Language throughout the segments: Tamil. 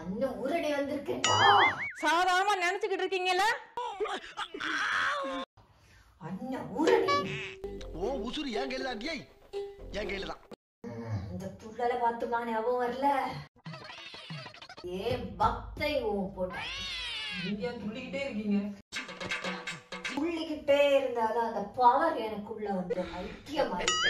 அண்ணன் ஊரடி வந்திருக்கேன்டா சாதாரணமா நினைச்சுக்கிட்டு இருக்கீங்கல்ல அண்ணன் ஊரடி ஓ உசுறு என் கையில தான் டேய் என் கையில தான் இந்த துள்ளல பார்த்துமா ஞாபகம் வரல ஏ பக்தை ஓம் போட்ட நீங்க ஏன் துள்ளிக்கிட்டே இருக்கீங்க துள்ளிக்கிட்டே இருந்தாதான் அந்த பவர் எனக்குள்ள வந்து ஐக்கியமாயிட்டு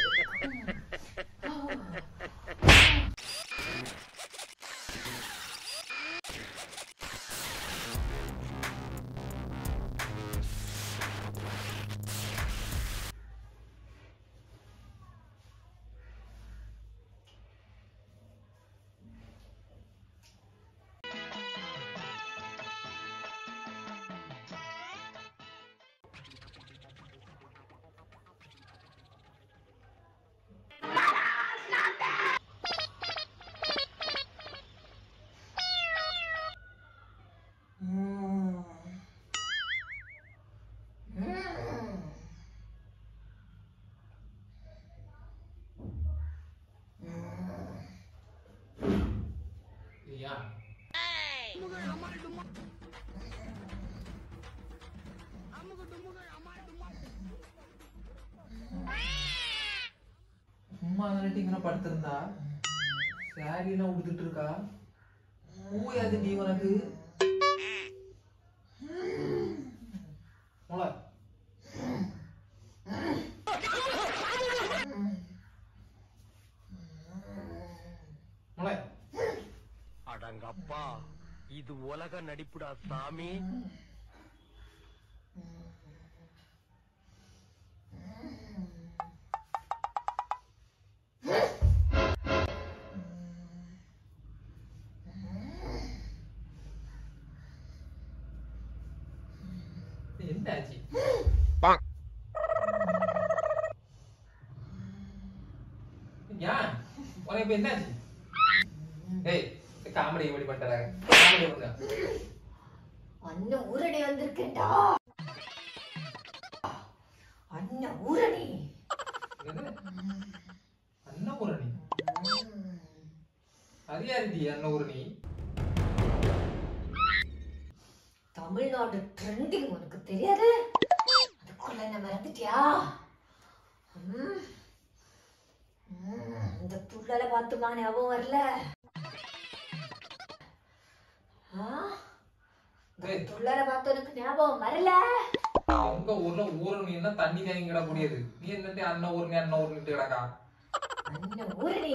ம். ம். ஐயா சும்மா தானே இங்கே படுத்திருந்தா சாரி எல்லாம் உடுத்துட்டு இருக்கா ஊயாது நீ உனக்கு முளை முளை அடங்கப்பா இது உலக நடிப்புடா சாமி என்ன ஆச்சு ஏன் உனக்கு இப்ப என்ன ஆச்சு ஏய் காமெடி எப்படி பண்றாங்க காமெடி பண்ணுங்க அண்ணன் ஊரடி வந்திருக்கேன்டா அண்ணன் ஊரடி என்னது? அன்னபூரணி அது யாருடி அன்னபூரணி தமிழ்நாடு ட்ரெண்டிங் உனக்கு தெரியாது அதுக்குள்ள என்ன மறந்துட்டியா ம். ம், இந்த துள்ளல பார்த்துமா ஞாபகம் வரல ஆ? இந்த ஏய். துள்ளல பார்த்து உனக்கு ஞாபகம் வரல உங்க ஊர்ல ஊரணின்னா தண்ணி தேங்கி கிட முடியாது நீ என்னட்டு அண்ணன் ஊரணி அண்ணன் ஊரணிட்டு கிடக்கா அண்ணன் ஊரணி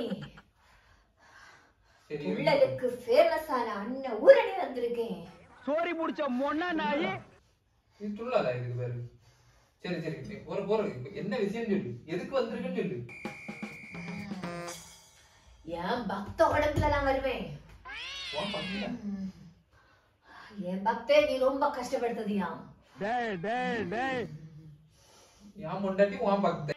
சரி துள்ளலுக்கு ஃபேமஸான அண்ணன் ஊரணி வந்திருக்கேன் சோரி முடிச்ச மொன்னா நாயே இது துள்ளல இதுக்கு பேரு சரி சரி சரி. ஒரு ஒரு இப்ப என்ன விஷயம் சொல்லு எதுக்கு வந்திருக்குன்னு சொல்லு என் பக்த உடம்புல நான் வருவேன் உன் பக்கத்துல. என் பக்தே நீ ரொம்ப கஷ்டப்படுத்ததியா டேய் டேய் டேய் என் முண்டாட்டி உன் பக்த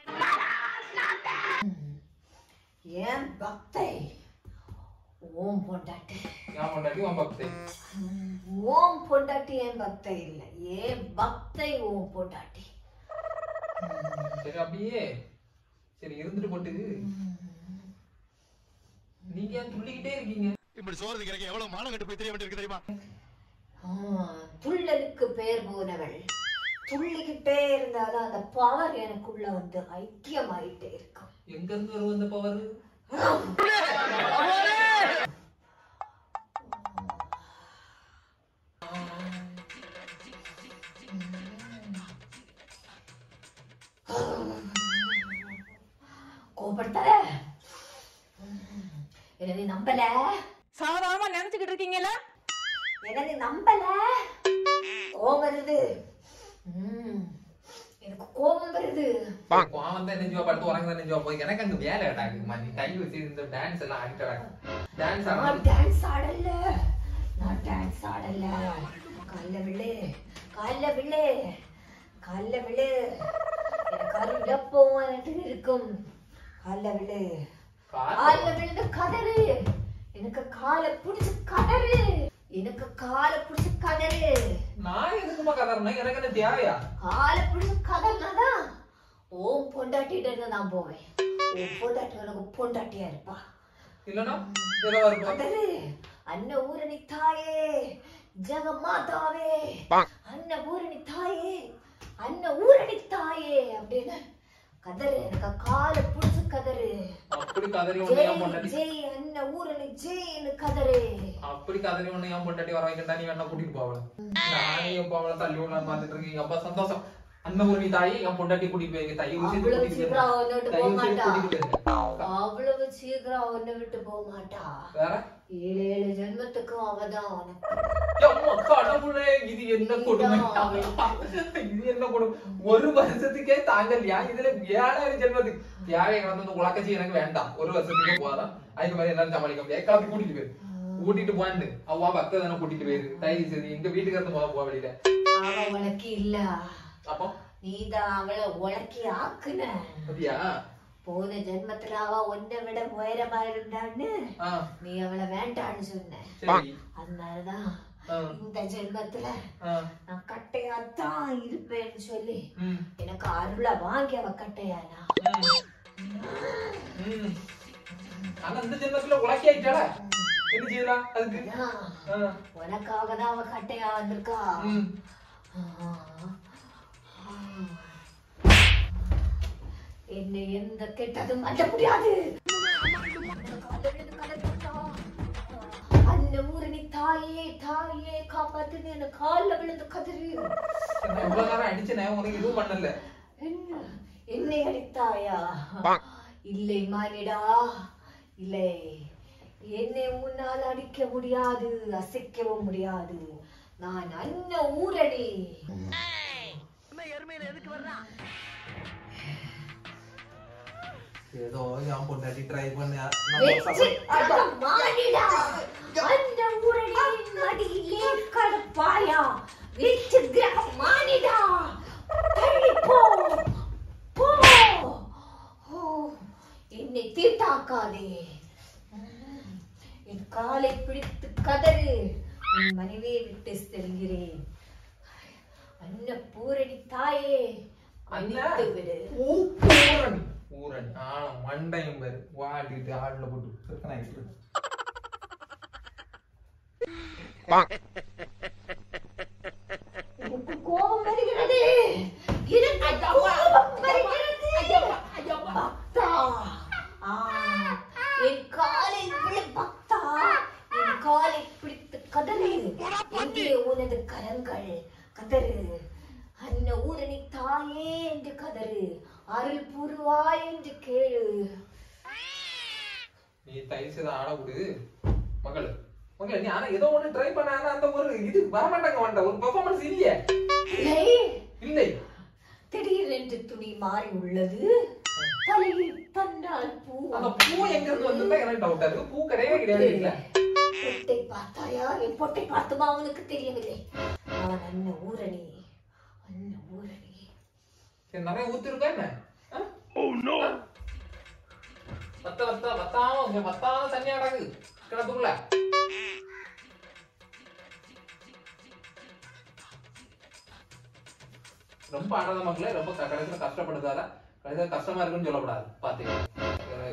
என் பக்தை ஓம் பொண்டாட்டி என் முண்டாட்டி உன் பக்தை ஓம் பொண்டாட்டி என் பக்தை இல்ல ஏன் பக்தை ஓம் பொண்டாட்டி சரி அப்படியே சரி இருந்துட்டு போட்டு நீங்க ஏன் துள்ளிக்கிட்டே இருக்கீங்க இப்படி சோறது கிடைக்க எவ்வளவு மானம் கட்டு போய் தெரிய வேண்டியிருக்கு தெரியுமா ஆ, துள்ளலுக்கு பேர் போனவள் துள்ளிக்கிட்டே இருந்தாதான் அந்த பவர் எனக்குள்ள வந்து ஐக்கியமாயிட்டே இருக்கும் எங்க இருந்து வரும் அந்த பவர் கோபப்படுத்தாத என்ன நீ நம்பல சாதாரணமா நினைச்சுக்கிட்டு இருக்கீங்கல்ல என்ன நீ நம்பல கோபம் வருது ம், எனக்கு கோபம் வருது கோவம் தான் நெஞ்சுவா படுத்து உறங்க தான் நெஞ்சுவா போய் எனக்கு அங்க வேலை அட்டாக்குமா நீ கை வச்சு இந்த டான்ஸ் எல்லாம் ஆடிட்டு டான்ஸ் நான் ஆடணும் டான்ஸ் ஆடல நான் டான்ஸ் ஆடல கால்ல விழு கால்ல விழு கால்ல விழு எனக்கு அருள் எப்பவும் எனக்கு இருக்கும் கால்ல விழு கால்ல விழுந்து கதறு எனக்கு காலை பிடிச்சு கதறு எனக்கு காலை பிடிச்சு கதறு நான் எதுக்குமா கதறணும் எனக்கு என்ன தேவையா காலை பிடிச்சு கதறினாதான் ஓம் பொண்டாட்டிட்டு இருந்து நான் போவேன் உன் பொண்டாட்டி உனக்கு பொண்டாட்டியா இருப்பா இல்லனா ஏதோ ஒரு பக்கம். கதறு அன்ன ஊரணி தாயே ஜெகமாதாவே அன்ன ஊரணி தாயே அன்ன ஊரணி தாயே அப்படின்னு கதறு எனக்கு காலை புடிச்சு கதறு அப்படி கதறி ஒண்ணு ஏன் ஜெய் பொண்டாட்டி ஜெய் அன்ன ஊரணி ஜெய்னு கதறு அப்படி கதறி ஒண்ணு ஏன் பொண்டாட்டி வர வைக்கட்டா நீ வேணா கூட்டிட்டு போவல நானே எப்ப அவளை தள்ளி விடலாம் பாத்துட்டு இருக்கீங்க அப்பா சந்தோஷம் அந்த ஒரு நீ தாயி என் பொண்டாட்டி கூட்டிட்டு போயிருங்க தைய அவ்வளவு கூட்டிட்டு சீக்கிரம் அவனை விட்டு தைய போக மாட்டா கூட்டிட்டு போயிருங்க அவ்வளவு சீக்கிரம் அவனை விட்டு போக மாட்டா வேற ஏழு ஏழு ஜென்மத்துக்கும் அவதான் உனக்கு அம்மா, கடவுளே, இது என்ன கொடுமை இது என்ன கொடுமை ஒரு வருஷத்துக்கே தாங்கலையா இதுல ஏழாயிரம் ஜென்மத்துக்கு தியாகம் வந்து இந்த உலக்கச்சி எனக்கு வேண்டாம் ஒரு வருஷத்துக்கே போதும் அதுக்கு மாதிரி எல்லாரும் சமாளிக்க முடியாது கிளப்பி கூட்டிட்டு போயிரு கூட்டிட்டு போன்னு அவ்வா பக்த தானே கூட்டிட்டு போயிரு தயவு செய்து எங்க வீட்டுக்கு இருந்து முதல்ல போக வெளியில அவ உனக்கு இல்ல அப்போ நீதான் அவளை உனக்கி ஆக்குன அப்படியா போன ஜென்மத்துல அவ உன்னை விட உயரமா இருந்தான்னு ஆ நீ அவளை வேண்டான்னு சொன்ன சரி அதனாலதான் ஆ, இந்த ஜென்மத்துல ஆ, நான் கட்டையாத்தான் இருப்பேன்னு சொல்லி ம், எனக்கு அருளை வாங்கி அவ கட்டையானா ம், ம். ஆனா இந்த ஜென்மத்துல உலக்கி ஆயிட்டாளா என்ன செய்யலாம் அதுக்கு அதான், ஆ, உனக்காக தான் அவ கட்டையா வந்திருக்கா ம். என்னை எந்த கெட்டதும் அண்ட முடியாது அந்த ஊரணி தாயே தாயே காப்பாத்துன்னு என்ன கால்ல விழுந்து கதறி நான் இவ்வளவு நேரம் அடிச்சேனே உனக்கு எதுவும் பண்ணல என்ன என்னை அடித்தாயா இல்லை மானிடா இல்லை என்னை முன்னால் அடிக்க முடியாது அசைக்கவும் முடியாது நான் அன்ன ஊரணி ஏதோ என் பொண்டாட்டி ட்ரை பண்ண வெற்றி தரும் மானிடா அந்த ஊரணியின் அடியிலே கடப்பாயா வெற்றி கிரகம் மானிடா தள்ளி போ போ ஓ, என்னை தீட்டாக்காதே உம், என் காலை பிடித்து கதறு உன் மனைவியை விட்டு செல்கிறேன் அன்ன பூரணி தாயே மன்னித்து விடு ஊரணி ஊரணி ஆனா மண்டையும் பேரு வாடிட்டு ஆடுல போட்டு சிறுக்கனாயிட்டு இருக்கு. எனக்கு கோபம் வருகிறது எனக்கு கோபம் வருகிறது பக்தா ஆ, என் காலை விழு பக்தா என் காலை பிடித்து கதறு எங்கே உனது கரங்கள் கதறு அன்ன ஊரணி தாயே என்று கதறு அருள் புருவாய் என்று கேளு நீ தயவு செய்து ஆட விடு மகள் மகள் நீ ஆனா ஏதோ ஒண்ணு ட்ரை பண்ண ஆனா அந்த ஒரு இது வரமாட்டாங்க வேண்டாம் ஒரு பெர்ஃபார்மன்ஸ் இல்லையே இல்லை இல்லை திடீரென்று துணி மாறி உள்ளது தலையில் தந்தால் பூ அந்த பூ எங்க இருந்து வந்திருந்தா எனக்கு டவுட் இருக்கு பூ கிடையவே கிடையாது இல்ல பொட்டை பார்த்தாயா என் பொட்டை பார்த்துமா அவனுக்கு தெரியவில்லை நான் அன்ன ஊரணி அன்ன ஊரணி சரி நிறைய ஊத்து இருக்கா என்ன ஆ? வத்த வத்த வத்தாம இங்க வத்தாம தண்ணி அடகு கிணத்துக்குள்ள ரொம்ப ஆடாத மக்களே ரொம்ப க- கடைசியில கஷ்டப்படுதால கடைசியில கஷ்டமா இருக்குன்னு சொல்லக்கூடாது பாத்தீங்க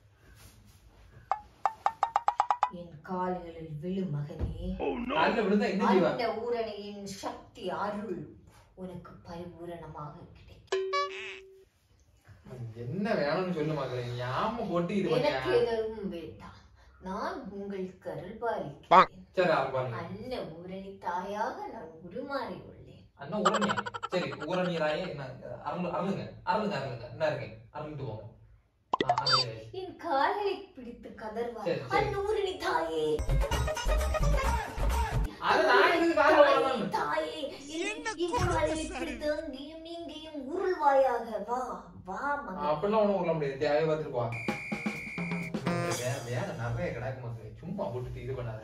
என் கால்களில் விழு மகனே காலில் விழுந்தா என்ன செய்வா அன்ன ஊரணியின் சக்தி அருள் உனக்கு பரிபூரணமாக கிடைக்கும் என்ன வேணும்னு சொல்லு மகளே நீ ஆம போட்டு இது எனக்கு பண்ண எதுவும் வேண்டாம் நான் உங்களுக்கு அருள் பாலிக்கிறேன் சரி ஆரம்பாங்க அன்ன ஊரணி தாயாக நான் உருமாறி உள்ளேன் அண்ணா ஊரணியா சரி ஊரணியராயே என்ன அருள் அருளுங்க அருளுங்க அருளுங்க என்ன இருங்க அருளுட்டு போங்க ஆ, அருளுங்க. என் கால்களை பிடித்து கதர்வார் சரி, சரி. அன்னூரணி தாயே அது நான் எதுக்கு கால்ல வரணும்? தாயே என் என் கால்களை பிடித்து அங்கேயும் இங்கேயும் உருள்வாயாக வா வா மகன் அப்படிலாம் ஒண்ணும் உள்ள முடியாது தேவையை பார்த்துட்டு வா வே- வேலை நிறைய கிடக்கு மக்களே சும்மா போட்டுட்டு இது பண்ணாத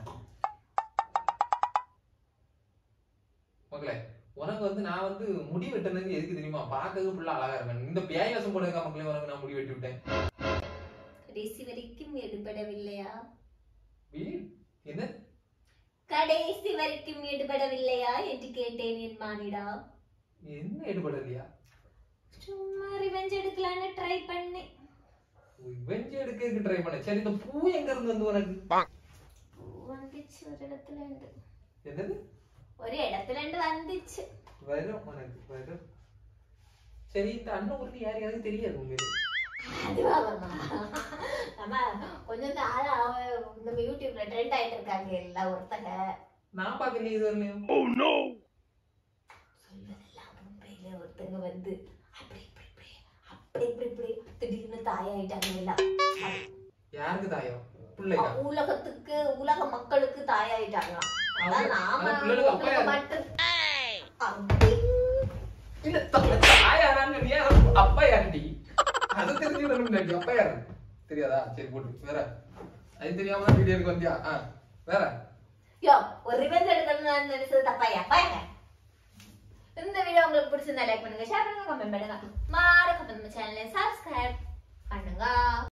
மக்களே உனக்கு வந்து நான் வந்து முடி வெட்டினது எதுக்கு தெரியுமா பார்க்கறது ஃபுல்லா அழகா இருக்கேன் இந்த பேய் வசம் போடுறதுக்கா மக்களே உனக்கு நான் முடி வெட்டி விட்டேன் கடைசி வரைக்கும் எடுபடவில்லையா வீ- என்ன கடைசி வரைக்கும் எடுபடவில்லையா என்று கேட்டேன் என் மானிடா என்ன ஈடுபடலையா சும்மா ரிவெஞ்ச் எடுக்கலான்னு ட்ரை பண்ணேன் வெஞ்சு எடுக்கிறதுக்கு ட்ரை பண்ண சரி இந்த பூ எங்க இருந்து வந்து உனக்கு பூ வந்து வந்துச்சு ஒரு இடத்துல இருந்து என்னது ஒரு இடத்துல இருந்து வந்துச்சு வரும் உனக்கு வரும் சரி இந்த அண்ணன் உருளி யாரு எனக்கு தெரியாது உண்மையிலே அதுவா மாமா நம்ம கொஞ்சம் நாளா அவன் நம்ம யூடியூப்ல ட்ரெண்ட் ஆயிட்டு இருக்காங்க எல்லாம் ஒருத்தங்க நான் பாக்கலையே இது வரலையும் சொல்வதெல்லாம் மும்பையில ஒருத்தங்க வந்து அப்படி இப்படி இப்படி அப்படி இப்படி இப்படி திடீர்னு தாயாயிட்டாங்க எல்லாம் யாருக்கு தாயம் பிள்ளையா உலகத்துக்கு உலக மக்களுக்கு தாயாயிட்டாங்களாம் அதான் அவங்க- நாம அந்த பிள்ளைகளுக்கு அப்பா உங்களுக்கு யாரு? மட்டும் அப்படி இல்ல த- தாயாரான்னு நீ அப்பா யாருடி அது தெரிஞ்சுக்கணும் அப்பா யாரு தெரியாதா சரி போட்டு வேற அது தெரியாம தான் வீடியோக்கு வந்தியா ஆ வேற யோ ஒரு ரிவெஞ்ச் எடுக்கணும்னு நினைச்சது தப்பாயா பாருங்க இந்த வீடியோ உங்களுக்கு பிடிச்சிருந்தா லைக் பண்ணுங்க ஷேர் பண்ணுங்க கமெண்ட் பண்ணுங்க மறக்காம நம்ம சேனலை சப்ஸ்கிரைப் பண்ணுங்க